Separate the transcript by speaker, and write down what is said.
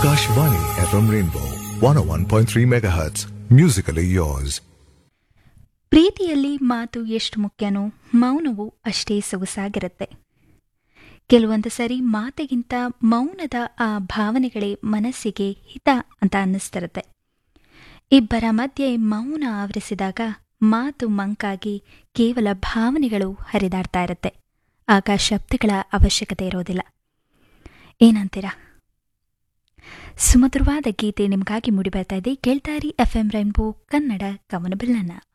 Speaker 1: Akashvani FM Rainbow 101.3 MHz. Musically yours.
Speaker 2: ಪ್ರೀತಿಯಲ್ಲಿ ಮಾತು ಎಷ್ಟು ಮುಖ್ಯನೋ ಮೌನವು ಅಷ್ಟೇ ಸೊಗಸಾಗಿರುತ್ತೆ ಕೆಲವೊಂದು ಸರಿ ಮಾತಿಗಿಂತ ಮೌನದ ಆ ಭಾವನೆಗಳೇ ಮನಸ್ಸಿಗೆ ಹಿತ ಅಂತ ಅನ್ನಿಸ್ತಿರುತ್ತೆ ಇಬ್ಬರ ಮಧ್ಯೆ ಮೌನ ಆವರಿಸಿದಾಗ ಮಾತು ಮಂಕಾಗಿ ಕೇವಲ ಭಾವನೆಗಳು ಹರಿದಾಡ್ತಾ ಇರುತ್ತೆ ಆಗ ಶಬ್ದಗಳ ಅವಶ್ಯಕತೆ ಇರೋದಿಲ್ಲ ಏನಂತೀರಾ ಸುಮಧುರವಾದ ಗೀತೆ ನಿಮಗಾಗಿ ಮೂಡಿಬರ್ತಾ ಇದೆ ಕೇಳ್ತಾರಿ ಎಫ್ ಎಂ ರೈನ್ಬೋ ಕನ್ನಡ ಕವನಬಿಲ್ಲನ್ನ